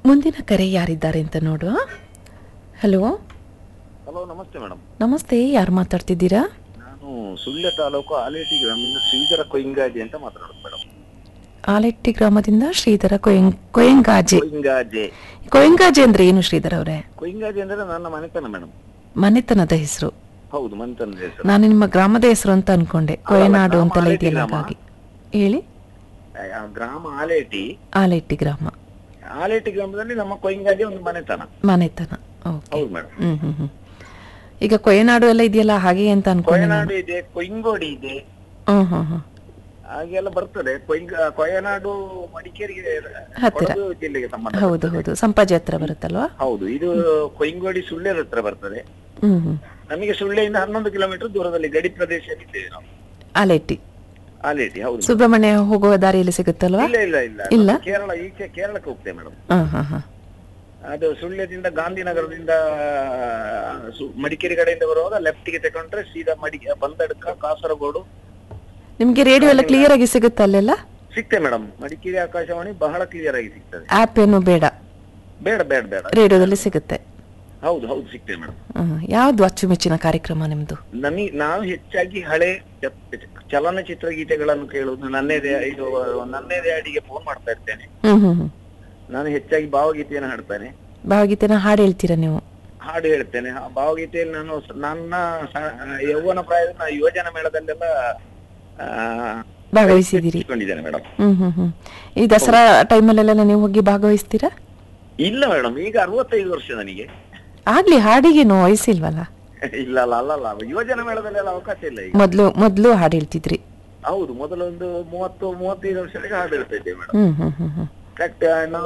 ಮುಂದಿನ ಕರೆ ಯಾರಿದ್ದಾರೆ ಅಂತ ನೋಡುವ ಹಲೋ ಹಲೋ ನಮಸ್ತೆ ಮೇಡಮ್ ನಮಸ್ತೆ ಯಾರು ಮಾತಾಡ್ತಿದ್ದೀರಾ ನಾನು ಸುಳ್ಯ ತಾಲೂಕು ಆಲೇಟಿ ಗ್ರಾಮದಿಂದ ಶ್ರೀಧರ ಕೊಯ್ಂಗಾಜಿ ಅಂತ ಮಾತಾಡೋದು ಮೇಡಮ್ ಆಲೆಟ್ಟಿ ಗ್ರಾಮದಿಂದ ಶ್ರೀಧರ ಕೊಯಂಗ್ ಕೊಯಂಗಾಜೆ ಕೊಯ್ಂಗಾಜೆ ಕೊಯಂಗಾಜೆ ಅಂದ್ರೆ ಏನು ಶ್ರೀಧರ ಅವರೇ ಕೊಯ್ಂಗಾಜಿ ಅಂದ್ರೆ ನನ್ನ ಮನೆತನ ಮೇಡಮ್ ಮನೆತನದ ಹೆಸರು ಹೌದು ಮನೆತನದ ಹೆಸರು ನಾನು ನಿಮ್ಮ ಗ್ರಾಮದ ಹೆಸರು ಅಂತ ಅನ್ಕೊಂಡೆ ಕೊಯನಾಡು ಗ್ರಾಮ ಅಂತೆಲ್ಲ ಆಲೆಟ್ಟಿ ಇದೆಯಲ್ಲ ಗ್ರಾಮ. ಹಾಗಾಗಿ ಹೇಳಿ ಆ ಗ್ರಾಮ ಆಲೇಟಿ ಆಲೆಟ್ಟಿ ಗ್ರಾಮ ಆಲೇಟಿ ಗ್ರಾಮದಲ್ಲಿ ನಮ್ಮ ಕೊಯ್ಂಗಾಜಿ ಒಂದು ಮನೆತನ ಮನೆತನ ಓಕೆ ಹೌದು ಮೇಡಮ್ ಹ್ಮ್ ಹ್ಮ್ ಹ್ಮ್ ಈಗ ಕೊಯನಾಡು ಎಲ್ಲ ಇದೆಯಲ್ಲ ಹಾಗೆ ಅಂತ ಅನ್ಕೊಂಡೆ ನಾನು. ಕೊಯನಾಡು ಇದೆ ಕೊಯ್ಂಗೋಡಿ ಇದೆ ಹ್ಮ್ ಹ್ಮ್ ಹ್ಮ್ ಹಾಗೆಲ್ಲ ಬರ್ತದೆ ಕೊಯ್ಂಗ ಕೊಯನಾಡು ಮಡಿಕೇರಿಗೆ ಹತ್ತಿರ. ಕೊಡಗು ಜಿಲ್ಲೆಗೆ ಸಂಬಂಧ ಹೌದು ಹೌದು ಸಂಪಾಜಿ ಹತ್ರ ಬರುತ್ತಲ್ವಾ ಹೌದು ಇದು ಕೊಯ್ಂಗೋಡಿ ಸುಳ್ಯದ ಹತ್ರ ಬರ್ತದೆ ಹ್ಮ್ ಹ್ಮ್ ನಮಗೆ ಸುಳ್ಯದಿಂದ ಹನ್ನೊಂದು ಕಿಲೋಮೀಟರ್ ದೂರದಲ್ಲಿ ಗಡಿ ಪ್ರದೇಶದಲ್ಲಿದ್ದೇವೆ ನಾವು ಆಲೆಟ್ಟಿ ಆಲೇಟಿ ಹೌದು ಸುಬ್ರಹ್ಮಣ್ಯ ಹೋಗುವ ದಾರಿಯಲ್ಲಿ ಸಿಗುತ್ತಲ್ವಾ ಇಲ್ಲ ಇಲ್ಲ ಇಲ್ಲ ಇಲ್ಲ? ನಾವು ಕೇರಳ ಈಚೆ ಕೇರಳಕ್ಕೆ ಹೋಗ್ತೇವೆ ಮೇಡಮ್ ಹಾ ಹಾ ಹಾ ಅದು ಸುಳ್ಯದಿಂದ ಗಾಂಧಿನಗರದಿಂದ ಸು- ಮಡಿಕೇರಿ ಕಡೆಯಿಂದ ಬರುವಾಗ ಲೆಫ್ಟ್ ಗೆ ತಗೊಂಡ್ರೆ ಸೀದಾ ಮಡಿ ಬಂದಡ್ಕ ಕಾಸರಗೋಡು ನಿಮ್ಗೆ ರೇಡಿಯೋ ಎಲ್ಲ ಕ್ಲಿಯರ್ ಆಗಿ ಸಿಗುತ್ತೆ ಅಲ್ಲೆಲ್ಲ ಸಿಗ್ತದೆ ಮೇಡಮ್ ಮಡಿಕೇರಿ ಆಕಾಶವಾಣಿ ಬಹಳ ಕ್ಲಿಯರ್ ಆಗಿ ಸಿಗ್ತದೆ ಆಪ್ ಏನು ಬೇಡ ಬೇಡ ಬೇಡ ಬೇಡ ರೇಡಿಯೋದಲ್ಲಿ ಸಿಗುತ್ತೆ ಹೌದು ಹೌದು ಸಿಗ್ತದೆ ಮೇಡಮ್ ಹ್ಮ್. ಯಾವ್ದು ಅಚ್ಚುಮೆಚ್ಚಿನ ಕಾರ್ಯಕ್ರಮ ನಿಮ್ದು ನಮಗೆ ನಾವು ಹೆಚ್ಚಾಗಿ ಹಳೆ ಚ- ಚಲನಚಿತ್ರ ಗೀತೆಗಳನ್ನು ಕೇಳುವುದು ನನ್ನೇದೇ ಇದು ನನ್ನೇದೇ ಅಡಿಗೆ ಫೋನ್ ಮಾಡ್ತಾ ಇರ್ತೇನೆ ಹ್ಮ್ ಹ್ಮ್ ಹ್ಮ್ ನಾನು ಹೆಚ್ಚಾಗಿ ಭಾವಗೀತೆಯನ್ನು ಹಾಡ್ತೇನೆ ಭಾವಗೀತೆನ ಹಾಡು ಹೇಳ್ತೀರಾ ನೀವು ಹಾಡು ಹೇಳ್ತೇನೆ ಆ ಭಾವಗೀತೆಯಲ್ಲಿ ನಾನು ಸ- ನನ್ನ ಸ- ಯೌವನ ಪ್ರಾಯದ ನಾನು ಯುವಜನ ಮೇಳದಲ್ಲೆಲ್ಲ ಆ, ಭಾಗವಹಿಸಿದ್ದೀರಿ ಇಟ್ಕೊಂಡಿದ್ದೇನೆ ಮೇಡಮ್ ಹ್ಮ್ ಹ್ಮ್ ಹ್ಮ್ ಈ ದಸರಾ ಟೈಮಲ್ಲೆಲ್ಲ ನೀವು ಹೋಗಿ ಭಾಗವಹಿಸ್ತೀರಾ ಇಲ್ಲ ಮೇಡಮ್ ಈಗ ಅರವತ್ತೈದು ವರ್ಷ ನನಗೆ ಆಗ್ಲಿ ಹಾಡಿಗೇನು ವಯಸ್ಸಿಲ್ವಲ್ಲ ಇಲ್ಲ ಅಲ್ಲ ಅಲ್ಲ ಅಲ್ಲ ಯುವಜನ ಮೇಳದಲ್ಲೆಲ್ಲ ಅವಕಾಶ ಇಲ್ಲ ಈಗ ಮೊದ್ಲು ಮೊದ್ಲು ಹಾಡು ಹೇಳ್ತಿದ್ರಿ ಹೌದು ಮೊದಲೊಂದು ಮೂವತ್ತು ಮೂವತ್ತೈದು ವರ್ಷಗಳಿಗೆ ಹಾಡು ಹೇಳ್ತಾ ಇದ್ದೇವೆ ಮೇಡಮ್ ಹ್ಮ್ ಹ್ಮ್ ಹ್ಮ್ ಹ್ಮ್ ಕರೆಕ್ಟ್